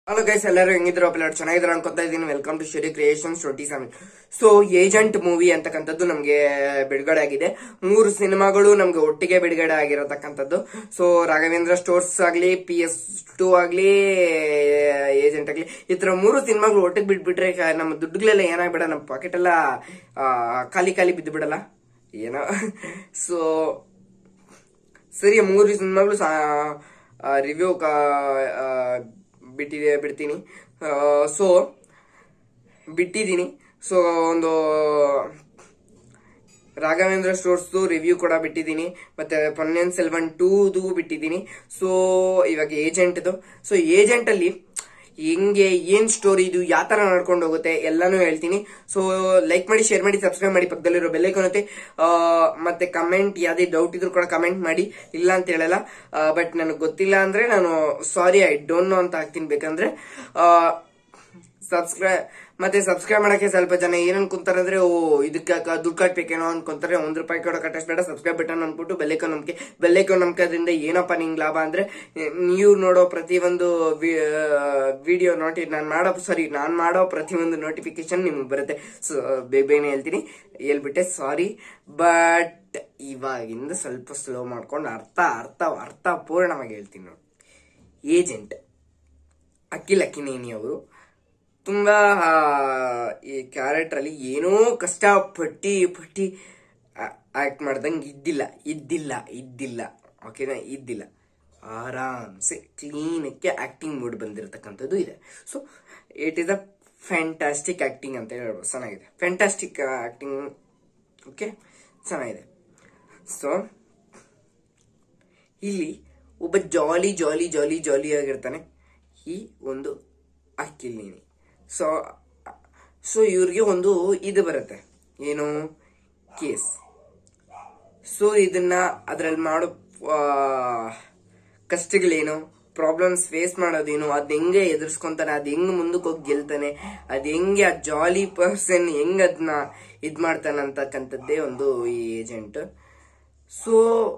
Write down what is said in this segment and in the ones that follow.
hello guys ಎಲ್ಲರೂ ಹೆಂಗಿದ್ರು upload ಚೆನ್ನಾಗಿದ್ರು ಅನ್ಕೊಂತ ಇದ್ದೀನಿ welcome to Shari creations twenty seven so agent movie ಅಂತಕ್ಕಂಥದ್ದು ನಮಗೆ ಬಿಡುಗಡೆ ಆಗಿದೆ ಮೂರು ಸಿನಿಮಾಗಳು ನಮ್ಗೆ ಒಟ್ಟಿಗೆ ಬಿಡುಗಡೆ ಆಗಿರತಕ್ಕಂಥದ್ದು ಸೊ ರಾಘವೇಂದ್ರ ಸ್ಟೋರ್ಸ್ ಆಗ್ಲಿ ಪಿ ಎಸ್ ಟೂ ಆಗ್ಲಿ ಏಜೆಂಟ್ ಆಗ್ಲಿ ಈ ತರ ಮೂರು ಸಿನಿಮಾಗಳು ಒಟ್ಟಿಗೆ ಬಿಟ್ಬಿಟ್ರೆ ಕ- ನಮ್ಮ ದುಡ್ಡುಗಳೆಲ್ಲ ಏನಾಗ್ಬಿಡ ನಮ್ಮ ಪಾಕೆಟ್ ಎಲ್ಲ ಆ, ಖಾಲಿ ಖಾಲಿ ಬಿದ್ದು ಬಿಡಲ್ಲ ಏನೋ ಸೊ ಸರಿ ಮೂರು ಸಿನಿಮಾಗಳು ರಿವ್ಯೂ ಬಿಟ್ಟಿದೆ ಬಿಡ್ತೀನಿ ಸೊ ಬಿಟ್ಟಿದ್ದೀನಿ ಸೊ ಒಂದು ರಾಘವೇಂದ್ರ ಸ್ಟೋರ್ಸ್ದು ರಿವ್ಯೂ ಕೂಡ ಬಿಟ್ಟಿದ್ದೀನಿ ಮತ್ತೆ ಪೊನ್ನಿಯನ್ ಸೆಲ್ವನ್ ಟೂದು ಬಿಟ್ಟಿದ್ದೀನಿ ಸೊ ಇವಾಗ ಏಜೆಂಟ್ದು ಸೊ ಏಜೆಂಟ್ ಅಲ್ಲಿ ಹೆಂಗೆ ಏನ್ ಸ್ಟೋರಿ ಇದು ಯಾವ ತರ ನಡ್ಕೊಂಡು ಹೋಗುತ್ತೆ ಎಲ್ಲಾನು ಹೇಳ್ತೀನಿ ಸೊ ಲೈಕ್ ಮಾಡಿ ಶೇರ್ ಮಾಡಿ ಸಬ್ಸ್ಕ್ರೈಬ್ ಮಾಡಿ ಪಕ್ಕದಲ್ಲಿರೋ ಬೆಲ್ಲೈಕನ್ ಮತ್ತೆ ಆ, ಮತ್ತೆ ಕಮೆಂಟ್ ಯಾವ್ದೇ ಡೌಟ್ ಇದ್ರು ಕೂಡ ಕಮೆಂಟ್ ಮಾಡಿ ಇಲ್ಲ ಅಂತ ಹೇಳಲ್ಲ ಬಟ್ ನನಗೆ ಗೊತ್ತಿಲ್ಲ ಅಂದ್ರೆ ನಾನು ಸಾರಿ ಐ ಡೋಂಟ್ ನೋ ಅಂತ ಹಾಕ್ತೀನಿ ಬೇಕಂದ್ರೆ ಸಬ್ಸ್ಕ್ರೈಬ್ ಮತ್ತೆ ಸಬ್ಸ್ಕ್ರೈಬ್ ಮಾಡಕ್ಕೆ ಸ್ವಲ್ಪ ಜನ ಏನ್ ಅನ್ಕೊಂತಾರೆ ಅಂದ್ರೆ ಓ ಇದಕ್ಕೆ ದುಡ್ಡು ಕಟ್ಬೇಕೇನೋ ಅನ್ಕೊಂತಾರೆ ಒಂದ್ ರೂಪಾಯಿ ಕೂಡ ಕಟ್ಟಿಸ್ಬೇಡ ಸಬ್ಸ್ಕ್ರೈಬ್ ಬಟನ್ ಅನ್ಬಿಟ್ಟು ಬೆಲ್ಲೈಕನ್ ನಂಬಿಕೆ ಬೆಲ್ಲೈಕನ್ ನಂಬಿಕೆದ್ರಿಂದ ಏನಪ್ಪ ನಿಂಗ್ ಲಾಭ ಅಂದ್ರೆ ನೀವು ನೋಡೋ ಪ್ರತಿಯೊಂದು ವಿಡಿಯೋ ನೋಟಿ ನಾನು ಮಾಡೋ ಸಾರಿ ನಾನ್ ಮಾಡೋ ಪ್ರತಿಯೊಂದು ನೋಟಿಫಿಕೇಶನ್ ನಿಮ್ಗೆ ಬರುತ್ತೆ ಸೊ ಬೇಗ ಬೇಗನೆ ಹೇಳ್ತೀನಿ ಹೇಳ್ಬಿಟ್ಟೆ ಸಾರಿ ಬಟ್ ಇವಾಗಿಂದ ಸ್ವಲ್ಪ ಸ್ಲೋ ಮಾಡ್ಕೊಂಡು ಅರ್ಥ ಅರ್ಥ ಅರ್ಥಪೂರ್ಣವಾಗಿ ಹೇಳ್ತೀನಿ ನೋಡಿ ಏಜೆಂಟ್ ಅಖಿಲ್ ಅಕ್ಕಿನೇನಿ ಅವರು ತುಂಬಾ ಆ, ಈ ಕ್ಯಾರೆಕ್ಟರ್ ಅಲ್ಲಿ ಏನೋ ಕಷ್ಟ ಪಟ್ಟಿ ಪಟ್ಟಿ ಆಕ್ಟ್ ಮಾಡ್ದಂಗೆ ಇದ್ದಿಲ್ಲ ಇದ್ದಿಲ್ಲ ಇದ್ದಿಲ್ಲ ಓಕೆನಾ ಇದ್ದಿಲ್ಲ ಆರಾಮ್ಸೆ ಕ್ಲೀನಕ್ಕೆ ಆಕ್ಟಿಂಗ್ ಮೂಡ್ ಬಂದಿರತಕ್ಕಂಥದ್ದು ಇದೆ so it is a fantastic acting ಅಂತ ಹೇಳ್ಬೋದು ಚೆನ್ನಾಗಿದೆ ಫ್ಯಾಂಟಾಸ್ಟಿಕ್ ಆಕ್ಟಿಂಗ್ ಓಕೆ ಚೆನ್ನಾಗಿದೆ ಸೊ ಇಲ್ಲಿ ಒಬ್ಬ ಜಾಲಿ ಜಾಲಿ ಜಾಲಿ ಜಾಲಿ ಆಗಿರ್ತಾನೆ ಈ ಒಂದು ಅಕ್ಕಿಲ್ಲೇನಿ ಸೊ ಸೊ ಇವ್ರಿಗೆ ಒಂದು ಇದು ಬರುತ್ತೆ ಏನು ಕೇಸ್ ಸೊ ಇದನ್ನ ಅದ್ರಲ್ಲಿ ಮಾಡೋ ಆ, ಕಷ್ಟಗಳೇನು ಪ್ರಾಬ್ಲಮ್ಸ್ ಫೇಸ್ ಮಾಡೋದೇನು ಅದ್ ಹೆಂಗೆ ಎದುರಿಸ್ಕೊಂತಾನೆ ಅದ್ ಹೆಂಗ್ ಮುಂದಕ್ಕೆ ಹೋಗಿ ಗೆಲ್ತಾನೆ ಅದ್ ಹೆಂಗೆ ಆ ಜಾಲಿ ಪರ್ಸನ್ ಹೆಂಗ್ ಅದನ್ನ ಇದ್ ಮಾಡ್ತಾನೆ ಅಂತಕ್ಕಂಥದ್ದೇ ಒಂದು ಈ ಏಜೆಂಟ್ ಸೊ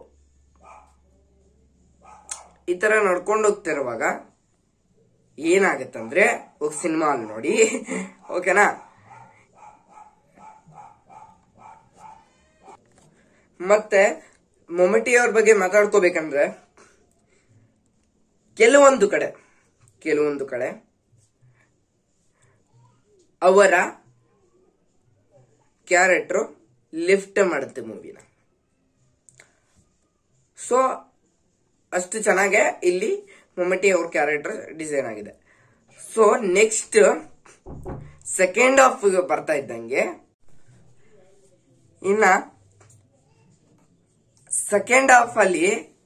ಈ ತರ ನಡ್ಕೊಂಡು ಹೋಗ್ತಿರುವಾಗ ಏನಾಗತ್ತಂದ್ರೆ ಹೋಗಿ ಸಿನಿಮಾ ಅಲ್ಲಿ ನೋಡಿ ಓಕೆನಾ ಮತ್ತೆ ಮೊಮಟಿ ಅವ್ರ ಬಗ್ಗೆ ಮಾತಾಡ್ಕೋಬೇಕಂದ್ರೆ ಕೆಲವೊಂದು ಕಡೆ ಕೆಲವೊಂದು ಕಡೆ ಅವರ ಕ್ಯಾರೆಕ್ಟರ್ ಲಿಫ್ಟ್ ಮಾಡುತ್ತೆ ಮೂವಿನ ಸೊ ಅಷ್ಟು ಚೆನ್ನಾಗೆ ಇಲ್ಲಿ ಮೊಮಟಿ ಅವ್ರ ಕ್ಯಾರೆಕ್ಟರ್ ಡಿಸೈನ್ ಆಗಿದೆ ಸೊ ನೆಕ್ಸ್ಟ್ ಸೆಕೆಂಡ್ ಹಾಫ್ ಬರ್ತಾ ಇದ್ದಂಗೆ ಇನ್ನ ಸೆಕೆಂಡ್ ಹಾಫ್ ಅಲ್ಲಿ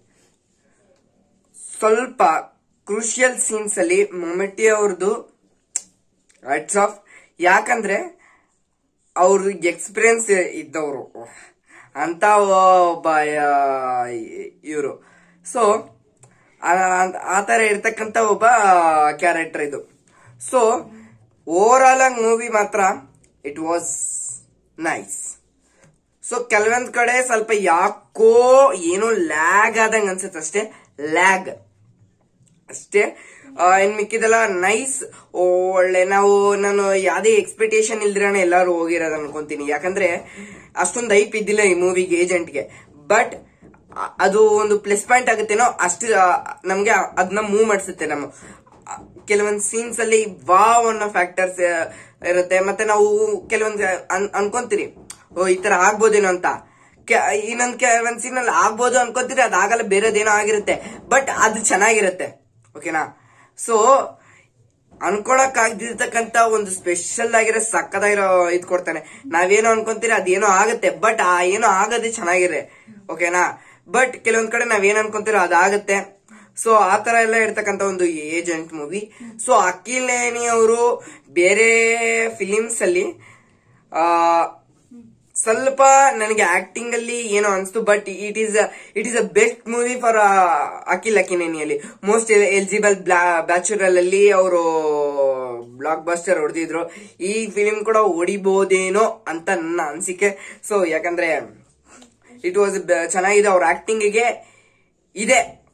ಸ್ವಲ್ಪ ಕ್ರೂಷಿಯಲ್ ಸೀನ್ಸ್ ಅಲ್ಲಿ ಮೊಮೆಟಿ ಅವ್ರದ್ದು ಹಟ್ಸ್ ಆಫ್ ಯಾಕಂದ್ರೆ ಅವ್ರಿಗೆ ಎಕ್ಸ್ಪೀರಿಯನ್ಸ್ ಇದ್ದವರು ಅಂತ ಒಬ್ಬ ಇವರು ಸೊ ಆ ತರ ಇರ್ತಕ್ಕಂತ ಒಬ್ಬ ಕ್ಯಾರೆಕ್ಟರ್ ಇದು ಸೊ ಓವರ್ ಆಲ್ ಆಗಿ ಮೂವಿ ಮಾತ್ರ ಇಟ್ ವಾಸ್ ನೈಸ್ ಸೊ ಕೆಲವೊಂದ್ ಕಡೆ ಸ್ವಲ್ಪ ಯಾಕೋ ಏನೋ ಲ್ಯಾಗ್ ಆದಂಗ ಅನ್ಸುತ್ತೆ ಅಷ್ಟೇ ಲ್ಯಾಗ್ ಅಷ್ಟೇ ಆ, ಇನ್ ಮಿಕ್ಕಿದೆಲ್ಲ ನೈಸ್ ಒಳ್ಳೆ ನಾವು ನಾನು ಯಾವ್ದೇ ಎಕ್ಸ್ಪೆಕ್ಟೇಷನ್ ಇಲ್ದಿರಾನೆ ಎಲ್ಲಾರು ಹೋಗಿರೋದು ಅನ್ಕೊಂತೀನಿ ಯಾಕಂದ್ರೆ ಅಷ್ಟೊಂದು ಐಪ್ ಇದ್ದಿಲ್ಲ ಈ ಮೂವಿಗೆ ಏಜೆಂಟ್ಗೆ ಬಟ್ ಅದು ಒಂದು ಪ್ಲಸ್ ಪಾಯಿಂಟ್ ಆಗುತ್ತೇನೋ ಅಷ್ಟು ಆ, ನಮ್ಗೆ ಅದನ್ನ ಮೂವ್ ಮಾಡಿಸುತ್ತೆ ನಮ್ಮ ಆ, ಕೆಲವೊಂದ್ ಸೀನ್ಸ್ ಅಲ್ಲಿ ವಾವ್ ಅನ್ನೋ ಫ್ಯಾಕ್ಟರ್ಸ್ ಇರುತ್ತೆ ಮತ್ತೆ ನಾವು ಕೆಲವೊಂದ್ ಅನ್- ಅನ್ಕೊಂತೀರಿ ಓ ಈ ತರ ಆಗ್ಬೋದೇನೋ ಅಂತ ಕೆ- ಇನ್ನೊಂದ್ ಕೆಲವೊಂದ್ ಸೀನ್ ಅಲ್ಲಿ ಆಗ್ಬೋದು ಅನ್ಕೊಂತೀರಿ ಅದಾಗಲ್ಲ ಬೇರೆದೇನೋ ಆಗಿರುತ್ತೆ ಬಟ್ ಅದು ಚೆನ್ನಾಗಿರುತ್ತೆ ಓಕೆನಾ ಸೊ ಅನ್ಕೊಳಕ್ ಆಗದಿರ್ತಕ್ಕಂತ ಒಂದು ಸ್ಪೆಷಲ್ ಆಗಿರೋ ಸಕ್ಕದಾಗಿರೋ ಇದ್ ಕೊಡ್ತಾನೆ ನಾವೇನೋ ಅನ್ಕೊಂತೀರಿ ಅದೇನೋ ಆಗುತ್ತೆ ಬಟ್ ಆ ಏನೋ ಆಗದೆ ಚೆನ್ನಾಗಿರೆ ಓಕೆನಾ ಬಟ್ ಕೆಲವೊಂದ್ ಕಡೆ ನಾವೇನ್ ಅನ್ಕೊಂತೀರೋ ಅದಾಗತ್ತೆ ಸೊ ಆ ತರ ಎಲ್ಲ ಇರ್ತಕ್ಕಂತ ಒಂದು ಏಜೆಂಟ್ ಮೂವಿ ಸೊ ಅಖಿಲೇನಿ ಅವರು ಬೇರೆ ಫಿಲಿಮ್ಸ್ ಅಲ್ಲಿ ಆ ಸ್ವಲ್ಪ ನನಗೆ ಆಕ್ಟಿಂಗ್ ಅಲ್ಲಿ ಏನೋ ಅನ್ಸ್ತು but it is it is a best movie for Akhil ಅಕಿನೇನಿಯಲ್ಲಿ ಮೋಸ್ಟ್ ಎಲಿಜಿಬಲ್ ಬ್ಯಾಚುರಲ್ ಅಲ್ಲಿ ಅವರು ಬ್ಲಾಕ್ ಬಸ್ಟರ್ ಹೊಡೆದಿದ್ರು ಈ ಫಿಲಿಂ ಕೂಡ ಹೊಡಿಬಹುದೇನೋ ಅಂತ ನನ್ನ ಅನಿಸಿಕೆ ಸೊ ಯಾಕಂದ್ರೆ ಇಟ್ ವಾಸ್ ಚೆನ್ನಾಗಿದೆ ಅವ್ರ ಆಕ್ಟಿಂಗ್ ಗೆ ಇದೆ ಫಸ್ಟ್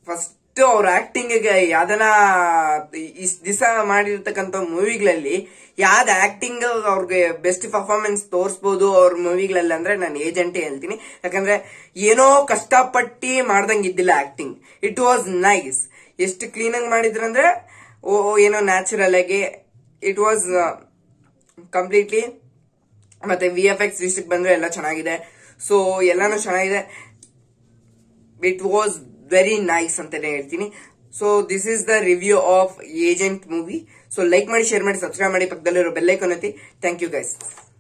ಅವ್ರ ಆಕ್ಟಿಂಗ್ ಯಾವ್ದನ ಇಷ್ಟ ದಿವಸ ಮಾಡಿರ್ತಕ್ಕಂಥ ಮೂವಿಗಳಲ್ಲಿ ಯಾವ್ದು ಆಕ್ಟಿಂಗ್ ಅವ್ರಿಗೆ ಬೆಸ್ಟ್ ಪರ್ಫಾರ್ಮೆನ್ಸ್ ತೋರಿಸಬಹುದು ಅವ್ರ ಮೂವಿಗಳಲ್ಲಿ ಅಂದ್ರೆ ನಾನು ಏಜೆಂಟೇ ಹೇಳ್ತೀನಿ ಯಾಕಂದ್ರೆ ಏನೋ ಕಷ್ಟಪಟ್ಟಿ ಮಾಡ್ದಂಗ್ ಇದ್ದಿಲ್ಲ ಆಕ್ಟಿಂಗ್ ಇಟ್ ವಾಸ್ ನೈಸ್ ಎಷ್ಟು ಕ್ಲೀನ್ ಆಗಿ ಮಾಡಿದ್ರಂದ್ರೆ ಓ ಓ, ಏನೋ ನ್ಯಾಚುರಲ್ ಆಗಿ ಇಟ್ ವಾಸ್ ಕಂಪ್ಲೀಟ್ಲಿ ಮತ್ತೆ ವಿ ಎಫ್ ಎಕ್ಸ್ ವಿಷಯಕ್ಕೆ ಬಂದ್ರೆ ಎಲ್ಲ ಚೆನ್ನಾಗಿದೆ ಸೊ ಎಲ್ಲಾನು ಚೆನ್ನಾಗಿದೆ ಇಟ್ ವಾಸ್ ವೆರಿ ನೈಸ್ ಅಂತಾನೆ ಹೇಳ್ತೀನಿ so this is the review of agent movie so like ಮಾಡಿ ಶೇರ್ ಮಾಡಿ ಸಬ್ಸ್ಕ್ರೈಬ್ ಮಾಡಿ ಪಕ್ಕದಲ್ಲಿರೋ ಬೆಲ್ಲೈಕನ್ ಒತ್ತಿ ಥ್ಯಾಂಕ್ ಯು ಗೈಸ್